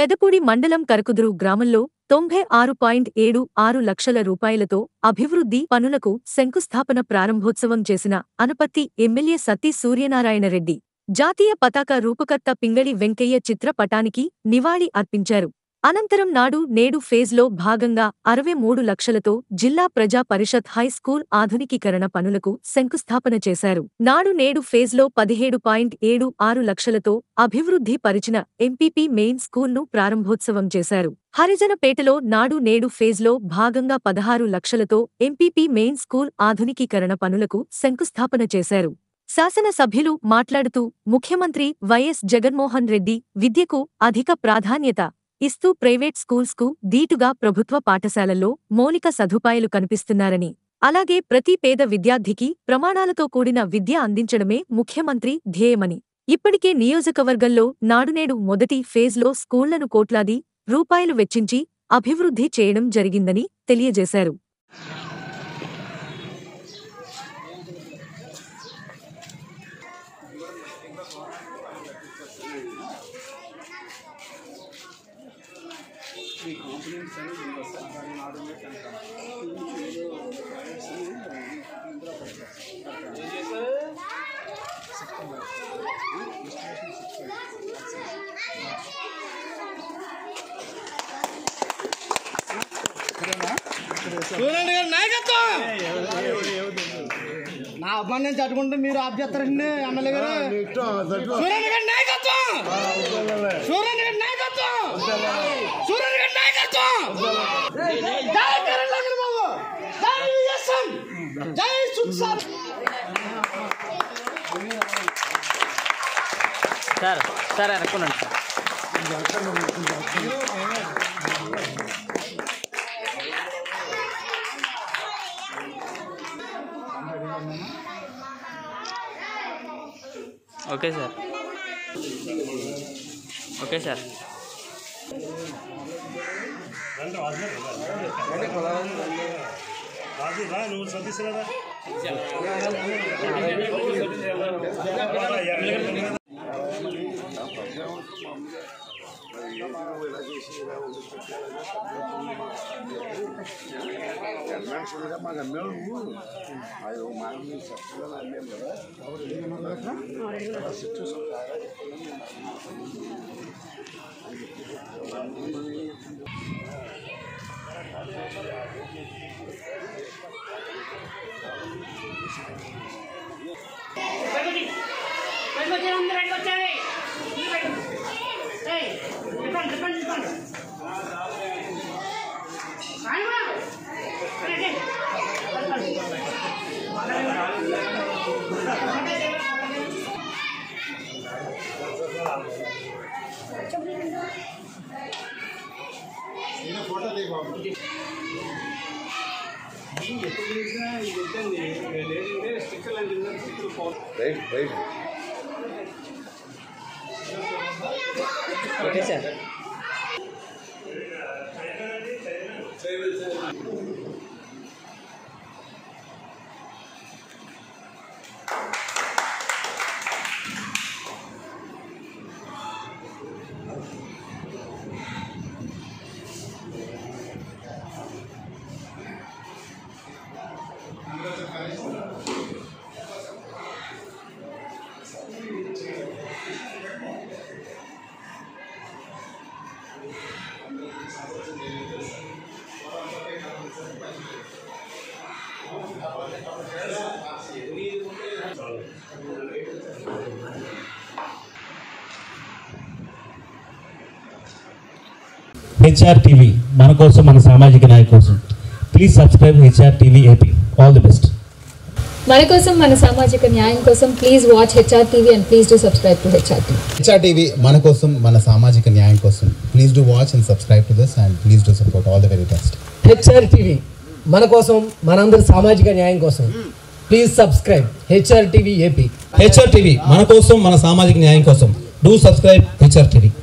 పెదపూడి మండలం కరకుదురు గ్రామంలో తొంభై ఆరు పాయింట్ ఏడు ఆరు లక్షల రూపాయలతో అభివృద్ధి పనులకు శంకుస్థాపన ప్రారంభోత్సవం చేసిన అనపత్తి ఎమ్మెల్యే సత్తి సూర్యనారాయణరెడ్డి జాతీయ పతాక రూపకర్త పింగళి వెంకయ్య చిత్రపటానికి నివాళి అర్పించారు అనంతరం నాడు నేడు ఫేజ్లో భాగంగా అరవై మూడు లక్షలతో జిల్లా ప్రజా పరిషత్ హై స్కూల్ ఆధునికీకరణ పనులకు శంకుస్థాపన చేశారు నాడు నేడు ఫేజ్లో పదిహేడు పాయింట్ ఏడు ఆరు లక్షలతో అభివృద్ధి పరిచిన ఎంపీపీ మెయిన్ స్కూల్ను ప్రారంభోత్సవం చేశారు హరిజనపేటలో నాడు నేడు ఫేజ్లో భాగంగా పదహారు లక్షలతో ఎంపీపీ మెయిన్ స్కూల్ ఆధునికీకరణ పనులకు శంకుస్థాపన చేశారు శాసనసభ్యులు మాట్లాడుతూ ముఖ్యమంత్రి వైఎస్ జగన్మోహన్ రెడ్డి విద్యకు అధిక ప్రాధాన్యత ఇస్తూ ప్రైవేట్ స్కూల్స్కు దీటుగా ప్రభుత్వ పాఠశాలల్లో మౌలిక సదుపాయాలు కనిపిస్తున్నారని అలాగే ప్రతి పేద విద్యార్థికి ప్రమాణాలతో కూడిన విద్య అందించడమే ముఖ్యమంత్రి ధ్యేయమని ఇప్పటికే నియోజకవర్గంలో నాడునేడు మొదటి ఫేజ్లో స్కూళ్లను కోట్లాది రూపాయలు వెచ్చించి అభివృద్ధి చేయడం జరిగిందని తెలియజేశారు చూడండి గారి నాయకత్వం నా అభిమానం నేను చట్టుకుంటే మీరు ఆఫ్ చేస్తారండి ఎమ్మెల్యే గారు సూర్యన్ గారి నాయకత్వం సూర్యన్ గారి నాయకత్వం సూర్యన్ గారి నాయకత్వం జై కిరణ్ లంగన్ బాబు జై విఎస్ఎం జై సుఖ్ సార్ సార్ సార్ అనుకున్నాను sir okay sir okay sir Raju రా నువ్వు సతీశ్వరా కన్వెన్షన్గా మాకు అమ్మావు నువ్వు అది మాకు చక్కగా అమ్మాము కదా right right okay sir HR TV మన కోసం మన సామాజిక న్యాయం కోసం please subscribe HR TV AP all the best మన కోసం మన సామాజిక న్యాయం కోసం please watch HR TV and please do subscribe to HR TV HR TV మన కోసం మన సామాజిక న్యాయం కోసం please do watch and subscribe to this and please do support all the very best HR TV మన కోసం మనందరి సామాజిక న్యాయం కోసం please subscribe HR TV AP HR TV మన కోసం మన సామాజిక న్యాయం కోసం డూ సబ్స్క్రైబ్ హెచ్ఆర్ టీవీ